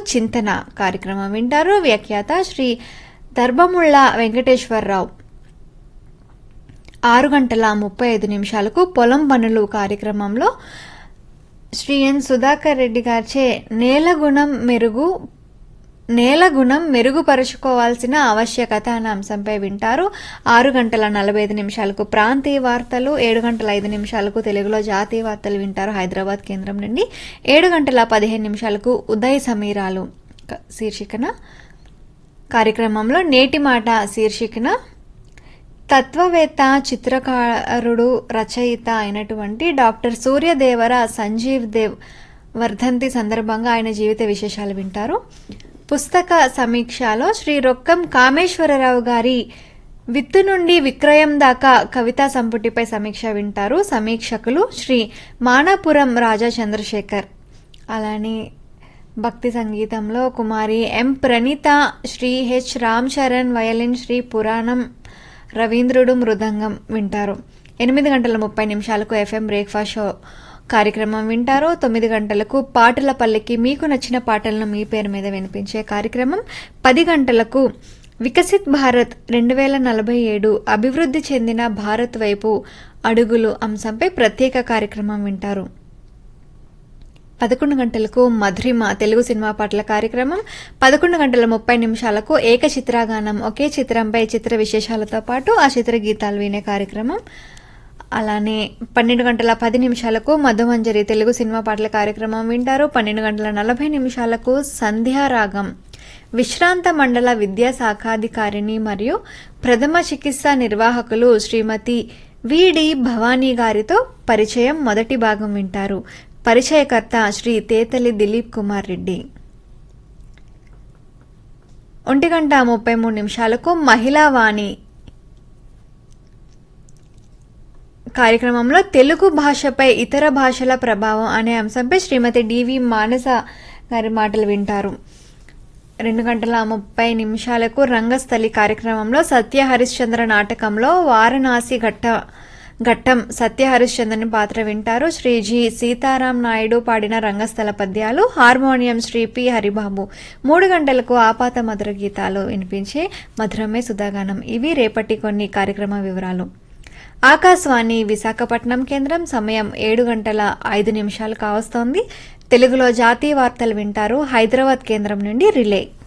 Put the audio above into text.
చింతన కార్యక్రమం వింటారు వ్యాఖ్యాత శ్రీ దర్భముళ్ళ వెంకటేశ్వరరావు ఆరు గంటల ముప్పై ఐదు నిమిషాలకు పొలం పనులు కార్యక్రమంలో శ్రీ ఎన్ సుధాకర్ రెడ్డి గారిచే నేల గుణం మెరుగు నేల గుణం మెరుగుపరుచుకోవాల్సిన ఆవశ్యకత అనే అంశంపై వింటారు ఆరు గంటల నలభై ఐదు నిమిషాలకు ప్రాంతీయ వార్తలు ఏడు గంటల ఐదు నిమిషాలకు తెలుగులో జాతీయ వార్తలు వింటారు హైదరాబాద్ కేంద్రం నుండి ఏడు గంటల పదిహేను నిమిషాలకు ఉదయ్ సమీరాలు క- శీర్షికన కార్యక్రమంలో నేటి మాట శీర్షికన తత్వవేత్త చిత్రకారుడు రచయిత అయినటువంటి డాక్టర్ సూర్యదేవర సంజీవ్ దేవ్ వర్ధంతి సందర్భంగా ఆయన జీవిత విశేషాలు వింటారు పుస్తక సమీక్షలో శ్రీ రొక్కం కామేశ్వరరావు గారి విత్తు నుండి విక్రయం దాకా కవితా సంపుటిపై సమీక్ష వింటారు సమీక్షకులు శ్రీ మానాపురం రాజా చంద్రశేఖర్ అలానే భక్తి సంగీతంలో Kumari M Praneetha Shri H Ram Charan violin Shri Puranam Ravindrudu మృదంగం వింటారు ఎనిమిది గంటల ముప్పై నిమిషాలకు ఎఫ్ఎం బ్రేక్ఫాస్ట్ షో కార్యక్రమం వింటారు తొమ్మిది గంటలకు పాటల పల్లెకి మీకు నచ్చిన పాటలను మీ పేరు మీద వినిపించే కార్యక్రమం పది గంటలకు వికసిత్ భారత్ రెండు వేల నలభై ఏడు అభివృద్ధి చెందిన భారత్ వైపు అడుగులు అంశంపై ప్రత్యేక కార్యక్రమం వింటారు పదకొండు గంటలకు మధురిమ తెలుగు సినిమా పాటల కార్యక్రమం పదకొండు గంటల ముప్పై నిమిషాలకు ఏక చిత్రాగానం ఒకే చిత్రంపై చిత్ర విశేషాలతో పాటు ఆ చిత్ర గీతాలు వినే కార్యక్రమం అలానే పన్నెండు గంటల పది నిమిషాలకు మధుమంజరి తెలుగు సినిమా పాటల కార్యక్రమం వింటారు పన్నెండు గంటల నలభై నిమిషాలకు సంధ్యారాగం విశ్రాంత మండల విద్యా శాఖాధికారిణి మరియు ప్రథమ చికిత్స నిర్వాహకులు శ్రీమతి విడి భవానీ గారితో పరిచయం మొదటి భాగం వింటారు పరిచయకర్త శ్రీ తేతలి దిలీప్ కుమార్ రెడ్డి ఒంటి గంట ముప్పై మూడు నిమిషాలకు మహిళా వాణి కార్యక్రమంలో తెలుగు భాషపై ఇతర భాషల ప్రభావం అనే అంశంపై శ్రీమతి డివి మానస గారి మాటలు వింటారు రెండు గంటల ముప్పై నిమిషాలకు రంగస్థలి కార్యక్రమంలో సత్య హరిశ్చంద్ర నాటకంలో వారణాసి ఘట్ట ఘట్టం సత్య హరిశ్చంద్రని పాత్ర వింటారు శ్రీ జి సీతారాం నాయుడు పాడిన రంగస్థల పద్యాలు హార్మోనియం శ్రీ పి హరిబాబు మూడు గంటలకు ఆపాత మధుర గీతాలు వినిపించే మధురమే సుధాగానం ఇవి రేపటి కొన్ని కార్యక్రమ వివరాలు ఆకాశవాణి విశాఖపట్నం కేంద్రం సమయం ఏడు గంటల ఐదు నిమిషాలు కావస్తోంది తెలుగులో జాతీయ వార్తలు వింటారు హైదరాబాద్ కేంద్రం నుండి రిలే